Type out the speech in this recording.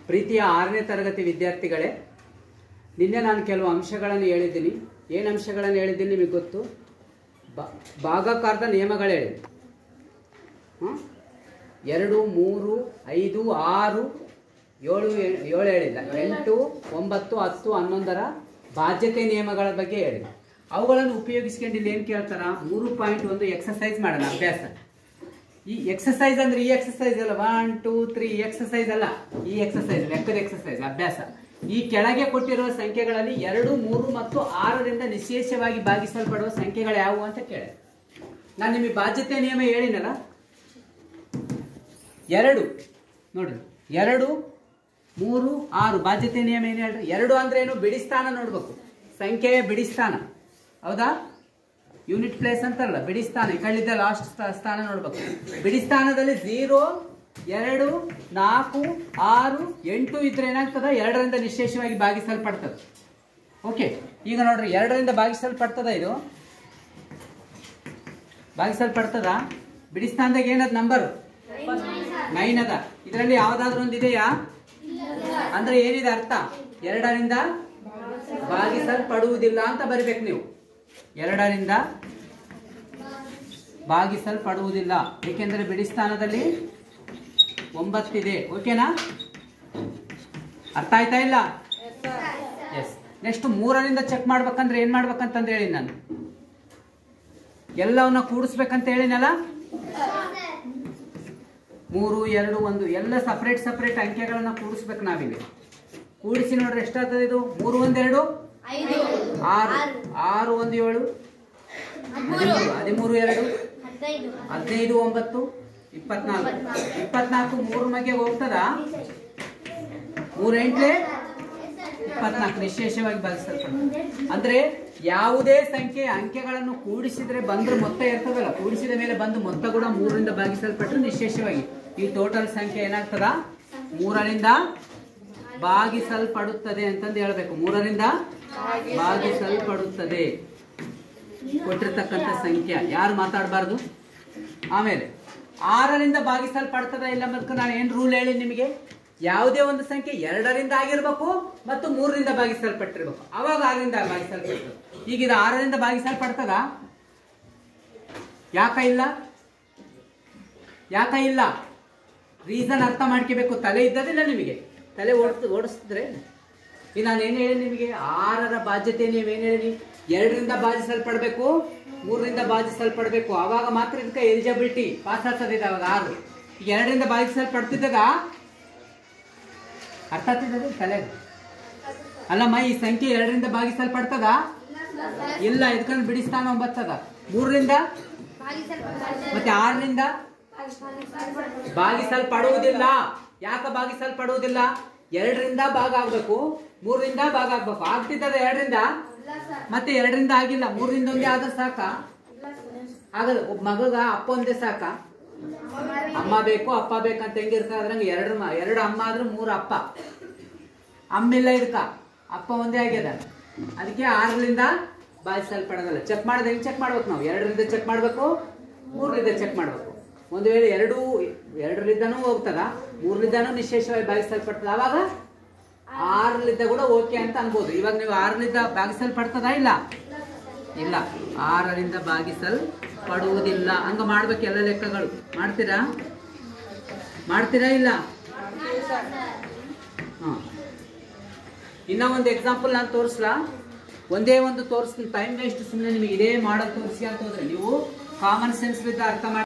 ಪ್ರೀತಿಯ ಆರನೇ ತರಗತಿ ವಿದ್ಯಾರ್ಥಿಗಳೇ ನಿನ್ನೆ ನಾನು ಕೆಲವು ಅಂಶಗಳನ್ನು ಹೇಳಿದ್ದೀನಿ ಏನು ಅಂಶಗಳನ್ನು ಹೇಳಿದ್ದೀನಿ ನಿಮಗೆ ಗೊತ್ತು ಬ- ಭಾಗಾಕಾರದ ನಿಯಮಗಳು ಹೇಳಿ ಹ್ಮ್? ಎರಡು ಮೂರು ಐದು ಆರು ಏಳು ಏ- ಏಳು ಹೇಳಿಲ್ಲ ಎಂಟು ಒಂಬತ್ತು ಹತ್ತು ಹನ್ನೊಂದರ ಬಾಧ್ಯತೆ ನಿಯಮಗಳ ಬಗ್ಗೆ ಹೇಳಿ ಅವುಗಳನ್ನು ಉಪಯೋಗಿಸ್ಕೊಂಡು ಇಲ್ಲಿ ಏನು ಕೇಳ್ತಾರ ಮೂರು ಪಾಯಿಂಟ್ ಒಂದು ಎಕ್ಸಸೈಸ್ ಮಾಡೋಣ ಅಭ್ಯಾಸ ಈ ಎಕ್ಸಸೈಸ್ ಅಂದ್ರೆ ಈ ಎಕ್ಸಸೈಸ್ ಅಲ್ಲ ಒನ್ ಟೂ ತ್ರೀ ಎಕ್ಸಸೈಸ್ ಅಲ್ಲ ಈ ಎಕ್ಸಸೈಸ್ ಲೆಕ್ಕದ ಎಕ್ಸಸೈಸ್ ಅಭ್ಯಾಸ ಈ ಕೆಳಗೆ ಕೊಟ್ಟಿರುವ ಸಂಖ್ಯೆಗಳಲ್ಲಿ ಎರಡು ಮೂರು ಮತ್ತು ಆರರಿಂದ ನಿಶೇಷವಾಗಿ ಭಾಗಿಸಲ್ಪಡುವ ಸಂಖ್ಯೆಗಳು ಯಾವುವು ಅಂತ ಕೇಳಿ ನಾನು ನಿಮಗೆ ಬಾಧ್ಯತೆ ನಿಯಮ ಹೇಳಿನಲ್ಲ ಎರಡು ನೋಡ್ರಿ ಎರಡು ಮೂರು ಆರು ಬಾಧ್ಯತೆ ನಿಯಮ ಏನು ಹೇಳ್ರಿ ಎರಡು ಅಂದ್ರೆ ಏನು ಬಿಡಿಸ್ಥಾನ ನೋಡ್ಬೇಕು ಸಂಖ್ಯೆಯ ಬಿಡಿಸ್ಥಾನ ಹೌದಾ ಯೂನಿಟ್ ಪ್ಲೇಸ್ ಅಂತಾರಲ್ಲ ಬಿಡಿಸ್ಥಾನ ಈ ಕಳ್ಳಿದ್ದ ಲಾಸ್ಟ್ ಸ್ಥಾನ ನೋಡ್ಬೇಕು ಬಿಡಿಸ್ಥಾನದಲ್ಲಿ ಝೀರೋ ಎರಡು ನಾಲ್ಕು ಆರು ಎಂಟು ಇದ್ರೆ ಏನಾಗ್ತದ ಎರಡರಿಂದ ನಿಶೇಷವಾಗಿ ಭಾಗಿಸಲ್ಪಡ್ತದೆ ಓಕೆ ಈಗ ನೋಡ್ರಿ ಎರಡರಿಂದ ಭಾಗಿಸಲ್ಪಡ್ತದ ಇದು ಭಾಗಿಸಲ್ಪಡ್ತದ ಬಿಡಿಸ್ಥಾನದಾಗ ಏನದ ನಂಬರ್ ನೈನ್ ಅದ ಇದರಲ್ಲಿ ಯಾವ್ದಾದ್ರು ಒಂದು ಇದೆಯಾ ಅಂದ್ರೆ ಏನಿದೆ ಅರ್ಥ ಎರಡರಿಂದ ಭಾಗಿಸಲ್ಪಡುವುದಿಲ್ಲ ಅಂತ ಬರಿಬೇಕು ನೀವು ಎರಡರಿಂದ ಭಾಗಿಸಲ್ಪಡುವುದಿಲ್ಲ ಏಕೆಂದರೆ ಬಿಡಿಸ್ಥಾನದಲ್ಲಿ ಒಂಬತ್ತಿದೆ ಓಕೆನಾ ಅರ್ಥ ಆಯ್ತಾ ಇಲ್ಲ ಎಸ್ ನೆಕ್ಸ್ಟ್ ಮೂರರಿಂದ ಚೆಕ್ ಮಾಡ್ಬೇಕಂದ್ರೆ ಏನ್ ಮಾಡ್ಬೇಕಂತಂದು ಹೇಳಿ ನಾನು ಎಲ್ಲವನ್ನ ಕೂಡಿಸ್ಬೇಕಂತ ಹೇಳಿನಲ್ಲ ಮೂರು ಎರಡು ಒಂದು ಎಲ್ಲ ಸಪ್ರೇಟ್ ಸಪ್ರೇಟ್ ಅಂಕೆಗಳನ್ನ ಕೂಡಿಸ್ಬೇಕು ನಾವಿಲ್ಲಿ ಕೂಡಿಸಿ ನೋಡ್ರಿ ಎಷ್ಟಾಗ್ತದೆ ಇದು ಮೂರು ಒಂದೆರಡು ಐದು ಆರು ಆರು ಒಂದು ಏಳು ಹದಿಮೂರು ಹದಿಮೂರು ಎರಡು ಹದಿನೈದು ಹದಿನೈದು ಒಂಬತ್ತು ಇಪ್ಪತ್ನಾಲ್ಕು ಇಪ್ಪತ್ನಾಲ್ಕು ಮೂರು ಮಗೆ ಹೋಗ್ತದ ಮೂರು ಎಂಟ್ಲೆ ಇಪ್ಪತ್ನಾಲ್ಕು ನಿಶೇಷವಾಗಿ ಭಾಗಿಸಲ್ಪಡ್ತದೆ ಅಂದ್ರೆ ಯಾವುದೇ ಸಂಖ್ಯೆ ಅಂಕೆಗಳನ್ನು ಕೂಡಿಸಿದ್ರೆ ಬಂದ್ರೆ ಮೊತ್ತ ಇರ್ತದಲ್ಲ ಕೂಡಿಸಿದ ಮೇಲೆ ಬಂದು ಮೊತ್ತ ಕೂಡ ಮೂರರಿಂದ ಭಾಗಿಸಲ್ಪಟ್ಟರೆ ನಿಶೇಷವಾಗಿ ಈ ಟೋಟಲ್ ಸಂಖ್ಯೆ ಏನಾಗ್ತದ ಮೂರರಿಂದ ಭಾಗಿಸಲ್ಪಡುತ್ತದೆ ಅಂತಂದು ಹೇಳ್ಬೇಕು ಮೂರರಿಂದ ಭಾಗಿಸಲ್ಪಡುತ್ತದೆ ಕೊಟ್ಟಿರ್ತಕ್ಕಂಥ ಸಂಖ್ಯೆ ಯಾರು ಮಾತಾಡಬಾರ್ದು ಆಮೇಲೆ ಆರರಿಂದ ಭಾಗಿಸಲ್ಪಡ್ತದ ಇಲ್ಲ ಮತ್ತು ನಾನು ಏನು ರೂಲ್ ಹೇಳಿ ನಿಮಗೆ ಯಾವುದೇ ಒಂದು ಸಂಖ್ಯೆ ಎರಡರಿಂದ ಆಗಿರ್ಬೇಕು ಮತ್ತು ಮೂರರಿಂದ ಭಾಗಿಸಲ್ಪಟ್ಟಿರ್ಬೇಕು ಅವಾಗ ಆರರಿಂದ ಭಾಗಿಸಲ್ಪಡ್ತದೆ ಈಗ ಇದು ಆರರಿಂದ ಭಾಗಿಸಲ್ಪಡ್ತದ ಯಾಕ ಇಲ್ಲ ಯಾಕ ಇಲ್ಲ ರೀಸನ್ ಅರ್ಥ ಮಾಡ್ಕೋಬೇಕು ತಲೆ ಇದ್ದದಿಲ್ಲ ನಿಮಗೆ ತಲೆ ಓಡಿಸ್ ಓಡಿಸಿದ್ರೆ ಈಗ ನಾನು ಏನು ಹೇಳಿ ನಿಮಗೆ ಆರರ ಬಾಧ್ಯತೆ ನೀವೇನು ಹೇಳಿ ಎರಡರಿಂದ ಬಾಧಿಸಲ್ಪಡಬೇಕು ಮೂರರಿಂದ ಬಾಧಿಸಲ್ಪಡಬೇಕು ಅವಾಗ ಮಾತ್ರ ಇದಕ್ಕೆ ಎಲಿಜಿಬಿಲಿಟಿ ಪಾಸ್ ಆಗ್ತದೆ ಇದು ಅವಾಗ ಆರು ಈಗ ಎರಡರಿಂದ ಬಾಧಿಸಲ್ಪಡ್ತಿದ್ದಾಗ ಅರ್ಥ ಆಗ್ತಿದ್ದದು ತಲೆ ಅಲ್ಲಮ್ಮ ಈ ಸಂಖ್ಯೆ ಎರಡರಿಂದ ಭಾಗಿಸಲ್ಪಡ್ತದ ಇಲ್ಲ ಇದಕ್ಕನ್ನು ಬಿಡಿಸ್ತಾನ ಒಂಬತ್ತದ ಮೂರರಿಂದ ಮತ್ತೆ ಆರರಿಂದ ಭಾಗಿಸಲ್ಪಡುವುದಿಲ್ಲ ಯಾಕ ಭಾಗಿಸಲ್ಪಡುವುದಿಲ್ಲ ಎರಡರಿಂದ ಭಾಗ ಆಗ್ಬೇಕು ಮೂರರಿಂದ ಭಾಗ ಆಗ್ಬೇಕು ಆಗ್ತಿದ್ದದ ಎರಡರಿಂದ ಮತ್ತೆ ಎರಡರಿಂದ ಆಗಿಲ್ಲ ಮೂರರಿಂದ ಒಂದೇ ಆದ್ರೆ ಸಾಕ ಆಗಲ್ಲ ಒಬ್ಬ ಮಗಗ ಅಪ್ಪ ಒಂದೇ ಸಾಕ ಅಮ್ಮ ಬೇಕು ಅಪ್ಪ ಬೇಕಂತ ಹೆಂಗಿರ್ತದೆ ಅದ್ರಂಗೆ ಎರಡು ಮ- ಎರಡು ಅಮ್ಮ ಆದ್ರೆ ಮೂರು ಅಪ್ಪ ಅಮ್ಮಿಲ್ಲ ಇದಕ್ಕ ಅಪ್ಪ ಒಂದೇ ಆಗ್ಯದ ಅದಕ್ಕೆ ಆರರಿಂದ ಬಾಧಿಸಲ್ಪಡೋದಲ್ಲ ಚೆಕ್ ಮಾಡೋದು ಹೆಂಗ್ ಚೆಕ್ ಮಾಡ್ಬೇಕು ನಾವು ಎರಡರಿಂದ ಚೆಕ್ ಮಾಡ್ಬೇಕು ಮೂರರಿಂದ ಚೆಕ್ ಮಾಡ್ಬೇಕು ಒಂದು ವೇಳೆ ಎರಡು ಎರಡರಿಂದನೂ ಹೋಗ್ತದ ಮೂರರಿಂದನೂ ನಿಶೇಷವಾಗಿ ಭಾಗಿಸಲ್ಪಡ್ತದ ಅವಾಗ ಆರರಿಂದ ಕೂಡ ಓಕೆ ಅಂತ ಅನ್ಬೋದು ಇವಾಗ ನೀವು ಆರರಿಂದ ಭಾಗಿಸಲ್ಪಡ್ತದ ಇಲ್ಲ ಇಲ್ಲ ಆರರಿಂದ ಭಾಗಿಸಲ್ಪಡುವುದಿಲ್ಲ ಹಂಗ ಮಾಡ್ಬೇಕು ಎಲ್ಲ ಲೆಕ್ಕಗಳು ಮಾಡ್ತೀರಾ ಮಾಡ್ತೀರಾ ಇಲ್ಲ ಹಾ ಇನ್ನ ಒಂದು ಎಕ್ಸಾಂಪಲ್ ನಾನು ತೋರಿಸ್ಲಾ ಒಂದೇ ಒಂದು ತೋರಿಸ್ತೀನಿ ಟೈಮ್ ವೇಸ್ಟ್ ಸುಮ್ಮನೆ ನಿಮಗೆ ಇದೇ ಮಾಡಲ್ ತೋರಿಸಿ ಅಂತ ಹೋದ್ರೆ ನೀವು ಕಾಮನ್ ಸೆನ್ಸ್ ಅರ್ಥ ಮಾಡಿ